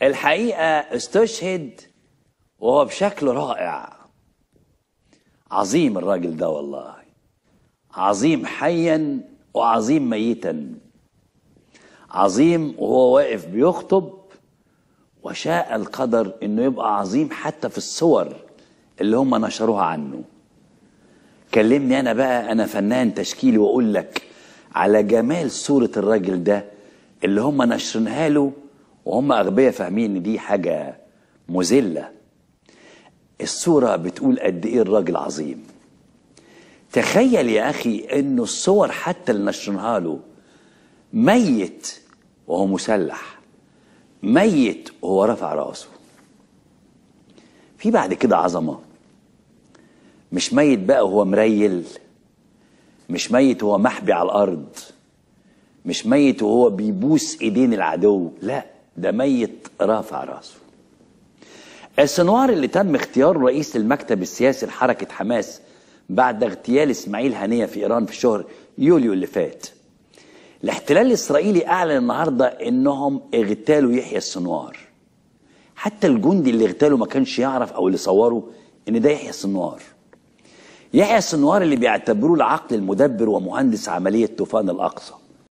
الحقيقة استشهد وهو بشكل رائع عظيم الراجل ده والله عظيم حيا وعظيم ميتا عظيم وهو واقف بيخطب وشاء القدر انه يبقى عظيم حتى في الصور اللي هم نشروها عنه كلمني انا بقى انا فنان تشكيلي واقول لك على جمال صورة الراجل ده اللي هم نشرنها له وهم اغبياء فاهمين ان دي حاجة مذلة الصورة بتقول قد ايه الراجل عظيم تخيل يا اخي انه الصور حتى اللي نشرناها له ميت وهو مسلح ميت وهو رافع راسه في بعد كده عظمه مش ميت بقى وهو مريل مش ميت وهو محبي على الارض مش ميت وهو بيبوس ايدين العدو لا ده ميت رافع راسه السنوار اللي تم اختيار رئيس المكتب السياسي لحركة حماس بعد اغتيال اسماعيل هنية في ايران في شهر يوليو اللي فات الاحتلال الاسرائيلي اعلن النهارده انهم اغتالوا يحيى السنوار حتى الجندي اللي اغتاله ما كانش يعرف او اللي صوره ان ده يحيى السنوار يحيى السنوار اللي بيعتبروه العقل المدبر ومهندس عملية طوفان الأقصى